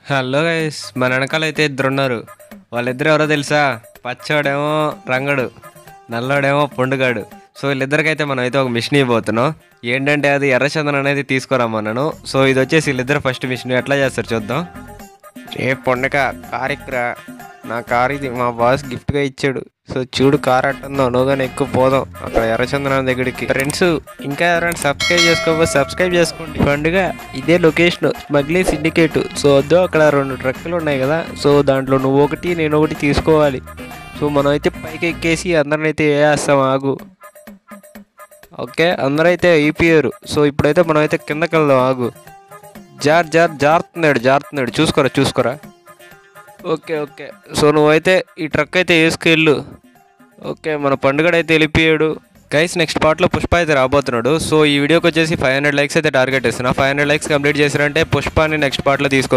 hello guys మన వెనకాల అయితే ఇద్దరు ఉన్నారు వాళ్ళిద్దరు ఎవరో తెలుసా పచ్చోడేమో రంగడు నల్లోడేమో పొండుగాడు సో వీళ్ళిద్దరికైతే మనం అయితే ఒక మిషన్ ఇవ్వబోతున్నాం ఏంటంటే అది ఎర్రచందనం అనేది తీసుకురమ్మన్నాను సో ఇది వచ్చేసి వీళ్ళిద్దరు ఫస్ట్ మిషన్ ఎట్లా చేస్తారు చూద్దాం ఏ పొండక కార్ ఎక్కురా నా కార్ ఇది మా బాస్ గిఫ్ట్గా ఇచ్చాడు సో చూడు కార్ అట్టుందో నువ్వు కానీ ఎక్కువ పోదాం అక్కడ ఎర్రచందనం దగ్గరికి ఫ్రెండ్స్ ఇంకా ఎవరైనా సబ్స్క్రైబ్ చేసుకోకపోతే సబ్స్క్రైబ్ చేసుకోండి పండుగ ఇదే లొకేషన్ స్మగ్లింగ్ సిండికేట్ సో వద్దు అక్కడ రెండు ట్రక్కులు ఉన్నాయి కదా సో దాంట్లో నువ్వు ఒకటి నేను ఒకటి తీసుకోవాలి సో మనం అయితే పైకి ఎక్కేసి అందరిని అయితే వేస్తాం ఆగు ఓకే అందరైతే అయిపోయారు సో ఇప్పుడైతే మనం అయితే కిందకి వెళ్దాం ఆగు జార్ జార్ జారుతున్నాడు జారుతున్నాడు చూసుకోరా చూసుకోరా ఓకే ఓకే సో నువ్వైతే ఈ ట్రక్ అయితే వేసుకెళ్ళు ఓకే మన పండుగ అయితే వెళ్ళిపోయాడు గైస్ నెక్స్ట్ పార్ట్లో పుష్ప అయితే రాబోతున్నాడు సో ఈ వీడియోకి వచ్చేసి ఫైవ్ హండ్రెడ్ లైక్స్ అయితే టార్గెట్ ఇస్తున్నా ఫైవ్ హండ్రెడ్ లైక్స్ కంప్లీట్ చేశారంటే పుష్పాని నెక్స్ట్ పార్ట్లో తీసుకో